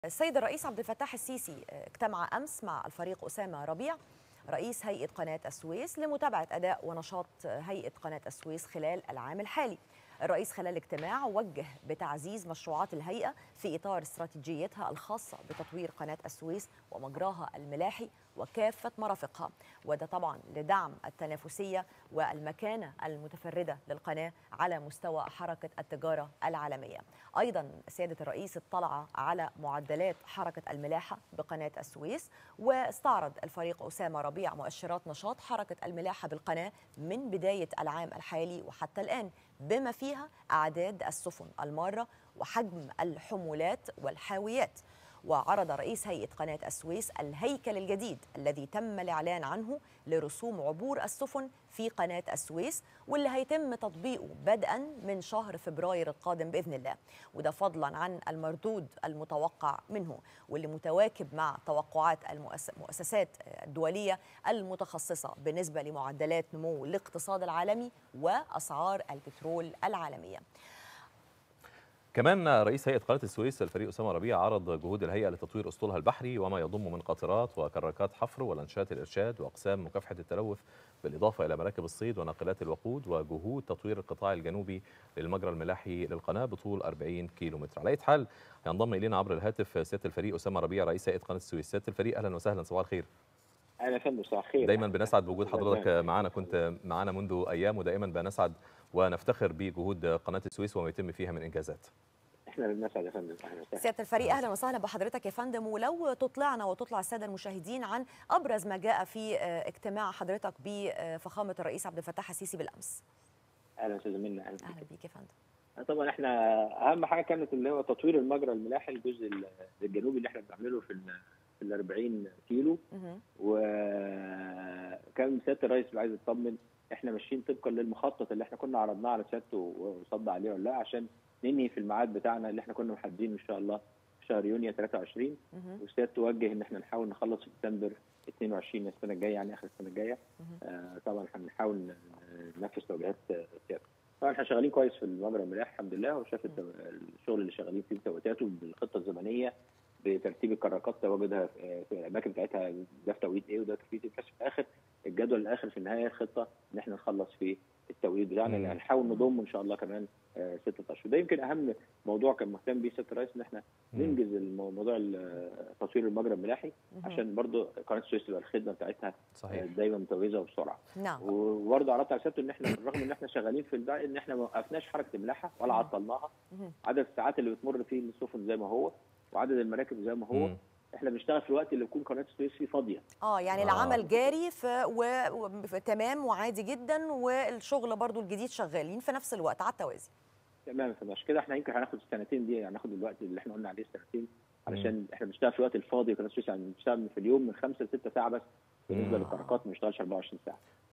السيد الرئيس عبد الفتاح السيسي اجتمع امس مع الفريق اسامه ربيع رئيس هيئه قناه السويس لمتابعه اداء ونشاط هيئه قناه السويس خلال العام الحالي. الرئيس خلال الاجتماع وجه بتعزيز مشروعات الهيئه في اطار استراتيجيتها الخاصه بتطوير قناه السويس ومجراها الملاحي وكافه مرافقها وده طبعا لدعم التنافسيه والمكانه المتفرده للقناه على مستوى حركه التجاره العالميه. ايضا سياده الرئيس اطلع على معدلات حركه الملاحه بقناه السويس واستعرض الفريق اسامه ربيع مؤشرات نشاط حركه الملاحه بالقناه من بدايه العام الحالي وحتى الان بما فيها اعداد السفن الماره وحجم الحمولات والحاويات وعرض رئيس هيئة قناة السويس الهيكل الجديد الذي تم الإعلان عنه لرسوم عبور السفن في قناة السويس واللي هيتم تطبيقه بدءا من شهر فبراير القادم بإذن الله وده فضلا عن المردود المتوقع منه واللي متواكب مع توقعات المؤسسات الدولية المتخصصة بالنسبة لمعدلات نمو الاقتصاد العالمي وأسعار البترول العالمية كمان رئيس هيئة قناة السويس الفريق أسامة ربيع عرض جهود الهيئة لتطوير أسطولها البحري وما يضم من قاطرات وكراكات حفر ولانشات الإرشاد وأقسام مكافحة التلوث بالإضافة إلى مراكب الصيد وناقلات الوقود وجهود تطوير القطاع الجنوبي للمجرى الملاحي للقناة بطول 40 كيلومتر على أي حال ينضم إلينا عبر الهاتف سيادة الفريق أسامة ربيع رئيس هيئة قناة السويس سيادة الفريق أهلا وسهلا صباح الخير اهلا فندم صباح الخير دايما بنسعد بوجود حضرتك معنا كنت معنا منذ ايام ودائما بنسعد ونفتخر بجهود قناه السويس وما يتم فيها من انجازات احنا اللي بنسعد يا فندم اهلا وسهلا سياده الفريق اهلا وسهلا بحضرتك يا فندم ولو تطلعنا وتطلع الساده المشاهدين عن ابرز ما جاء في اجتماع حضرتك بفخامه الرئيس عبد الفتاح السيسي بالامس اهلا استاذ منى اهلا اهلا بيك يا فندم طبعا احنا اهم حاجه كانت اللي هو تطوير المجرى الملاحي الجزء الجنوبي اللي احنا بنعمله في في ال 40 كيلو وكان سياده الرئيس عايز يطمن احنا ماشيين طبقا للمخطط اللي احنا كنا عرضناه على سيادته وصد عليه ولا لا عشان ننهي في الميعاد بتاعنا اللي احنا كنا محددينه ان شاء الله في شهر يونيو 23 وسيادته وجه ان احنا نحاول نخلص في ديسمبر 22 السنه الجايه يعني اخر السنه الجايه آه طبعا هنحاول ننفذ توجيهات سيادته طبعا احنا شغالين كويس في المجرى الملاحي الحمد لله وشاف الشغل اللي شغالين فيه توقيتاته بالخطه الزمنيه بترتيب الكراكات تواجدها في الاماكن بتاعتها ده في توقيت ايه وده في توقيت ايه بس في الاخر الجدول الاخر في النهايه الخطه ان احنا نخلص في التوقيت بتاعنا اللي هنحاول نضم ان شاء الله كمان آه ستة اشهر ده يمكن اهم موضوع كان مهتم بيه سياده الرئيس ان احنا ننجز موضوع تصوير المجرى الملاحي عشان برضه قناه السويس تبقى الخدمه بتاعتها صحيح. دايما متوازه وبسرعه نعم وبرضه عرضت على سيادته ان احنا بالرغم ان احنا شغالين في الباقي ان احنا ما وقفناش حركه الملاحه ولا عطلناها عدد الساعات اللي بتمر فيه السفن زي ما هو وعدد المراكب زي ما هو مم. احنا بنشتغل في الوقت اللي يكون قناه السويس فيه فاضيه اه يعني آه. العمل جاري في و... و... تمام وعادي جدا والشغل برضو الجديد شغالين في نفس الوقت على التوازي تمام فمش كده احنا يمكن هناخد السنتين دي هناخد الوقت اللي احنا قلنا عليه السنتين علشان مم. احنا بنشتغل في الوقت الفاضي قناه السويس يعني بنشتغل في اليوم من 5 ل 6 ساعه بس بالنسبه للكراكات ما بنشتغلش 24 ساعه